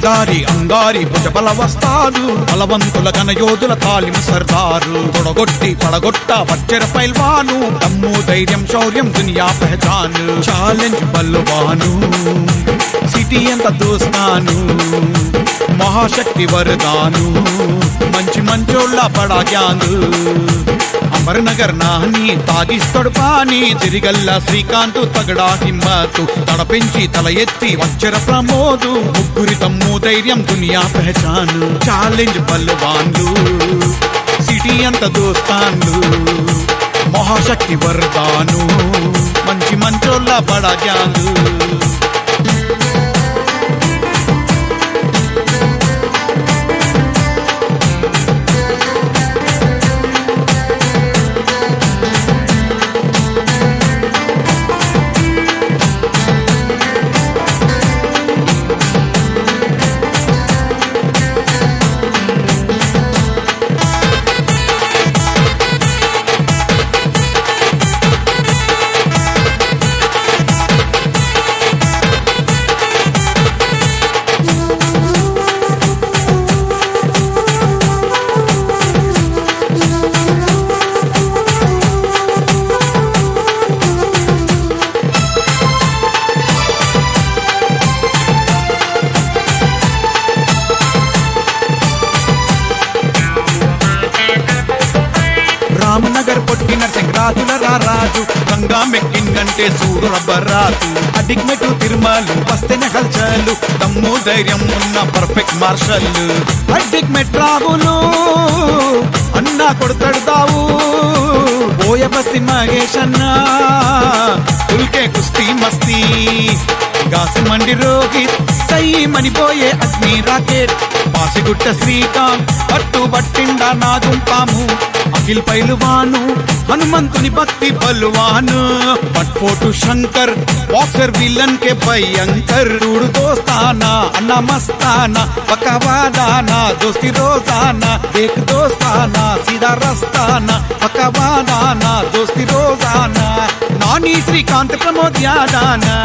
సింగారి అంగారి భుజబల వస్తాడు బలవంతుల ఘనయోధుల తాలిము సర్దారు తొడగొట్టి పడగొట్ట వచ్చర పైల్వాను దమ్ము ధైర్యం శౌర్యం దునియా పెహచాను ఛాలెంజ్ బల్లువాను సిటీ ఎంత దోస్తాను మహాశక్తి వరదాను మంచి మంచోళ్ళ పడాగ్యాను అమరనగర్ నాని తాగిస్తడు పాని తిరిగల్ల శ్రీకాంత్ తగడా హిమ్మతు తడపెంచి తల ఎత్తి వచ్చర ప్రమోదు ముగ్గురి తమ్ము ధైర్యం దునియా పెహచాను ఛాలెంజ్ బల్లువాన్లు సిటీ అంత దోస్తాన్లు మహాశక్తి వరదాను మంచి మంచోళ్ళ బడాగ్యాలు రామనగర్ పొట్టిన సంక్రాంతుల రారాజు గంగా మెక్కిందంటే చూడు రబ్బరాజు అడిగ్మెటు తిరుమలు వస్తేనే హల్చలు దమ్ము ధైర్యం ఉన్న పర్ఫెక్ట్ మార్షల్ అడిగ్మెట్ రావులు అన్నా కొడతాడు దావు పోయ బస్తి మహేష్ అన్నా ఉల్కే కుస్తీ మస్తీ గాసి మండి రోహిత్ సై మనిపోయే అగ్ని రాకెట్ పాసిగుట్ట శ్రీకాంత్ పట్టు పట్టిండా నా దుంపాము అఖిల్ పైలువాను హనుమంతుని భక్తి బలువాను పట్పోటు శంకర్ బాక్సర్ విలన్ के భయంకర్ చూడు దోస్తానా అన్న మస్తానా పకవాదానా దోస్తి రోజానా దేక్ దోస్తానా సీదా రస్తానా పకవాదానా దోస్తి రోజానా నాని శ్రీకాంత్ ప్రమోద్ యాదానా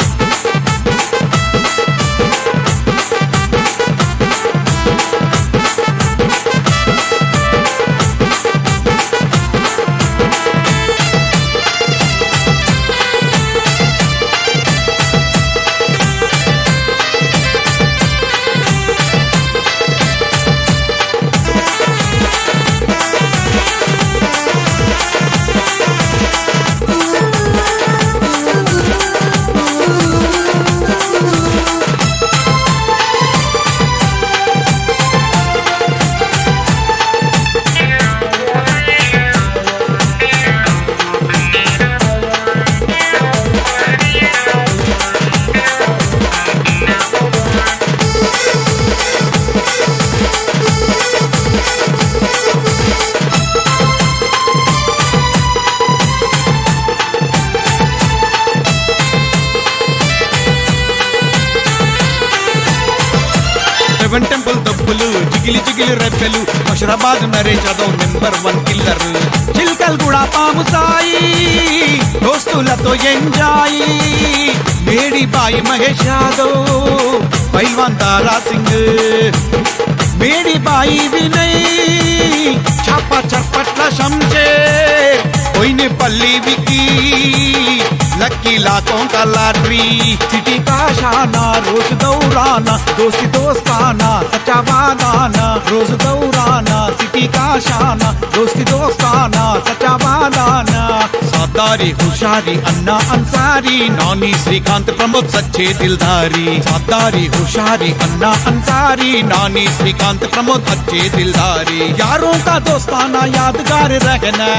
సెవెన్ టెంపుల్ దప్పులు జిగిలి జిగిలి రెప్పెలు మషరాబాద్ నరేష్ అదో నెంబర్ వన్ కిల్లర్ చిల్కల్ కూడా పాము సాయి దోస్తులతో ఎంజాయ్ మేడి బాయి మహేష్ యాదవ్ పైల్వాన్ తారా సింగ్ మేడి బాయి వినయ్ చాప చప్పట్ల శంషేర్ పోయిన పల్లి వికి लक्की लाखों का लाटरी सिटी का शाना रोज दौराना दोस्ती दोस्ताना सच्चा वादाना रोज दौराना सिटी का शाना दोस्ती दोस्ताना सच्चा वादाना सादारी हुशारी अन्ना अंसारी नानी श्रीकांत प्रमोद सच्चे दिलदारी सादारी हुशारी अन्ना अंसारी नानी श्रीकांत प्रमोद अच्छे दिलदारी यारों का दोस्ताना यादगार रहना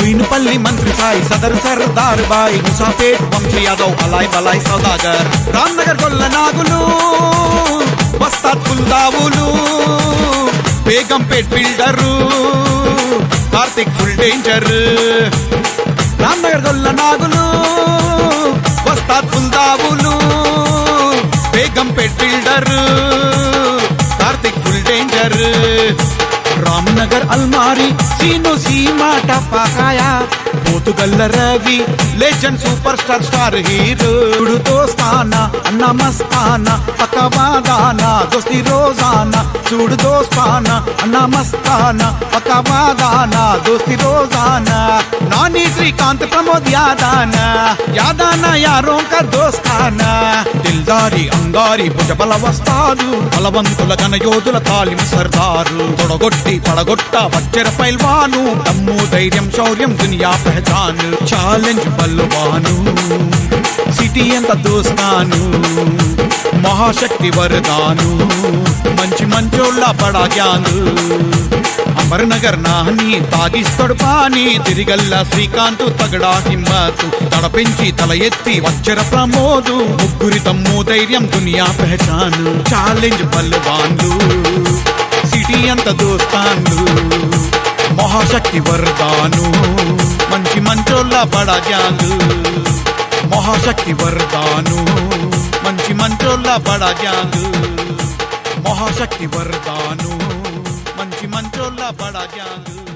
బోయినపల్లి మంత్రి సాయి సదర్ సర్దార్ బాయ్ ముసాపేట్ వంశీ యాదవ్ అలాయ్ బలాయ్ సౌదాగర్ రామ్నగర్ గొల్ల నాగులు వస్తాద్ ఫుల్దావులు Begumpet builder Karthik full danger Ramnagar Golla Nagulu వస్తాద్ ఫుల్దావులు Begumpet builder Karthik full danger Ramnagar అల్మారి సీను సీమాట పాకాయ పోతుగల్ల Ravi legend super star star hero దోస్తాన అన్న మస్తాన పక్కవాదాన దోస్తి రోజాన చూడు దోస్తాన అన్న మస్తాన పక్కవాదాన దోస్తి రోజాన నాని శ్రీకాంత్ ప్రమోద్ యాదాన యాదాన యారో కా దోస్తాన దిల్దారి అంగారి భుజబల వస్తాడు బలవంతుల ఘనయోధుల తాలిం సర్దారు తొడగొట్టి పడగొట్ట వచ్చెర పైల్వాను దమ్ము ధైర్యం శౌర్యం దునియా పెహచాన్ ఛాలెంజ్ బల్వాను సిటీ ఎంత దోస్తాను మహాశక్తి వరదాను మంచి మంచోళ్ళ పడాగ్యాను అమర్నగర్ నాని తాగిస్తాడు పాని తిరిగల్ల శ్రీకాంత్ తగడా హిమ్మతు తడపెంచి తల ఎత్తి వచ్చర ప్రమోదు ముగ్గురి తమ్ము ధైర్యం దునియా పెహచాను ఛాలెంజ్ బల్వాన్లు సిటీ అంత దోస్తాన్లు మహాశక్తి వరదాను మంచి మంచోళ్ళ బడాగ్యాలు మహాశక్తి వరదాను మంచి మంచోళ్ళ బడాగ్యాలు మహాశక్తి వరదాను మంచి మంచోళ్ళ బడాగ్యాలు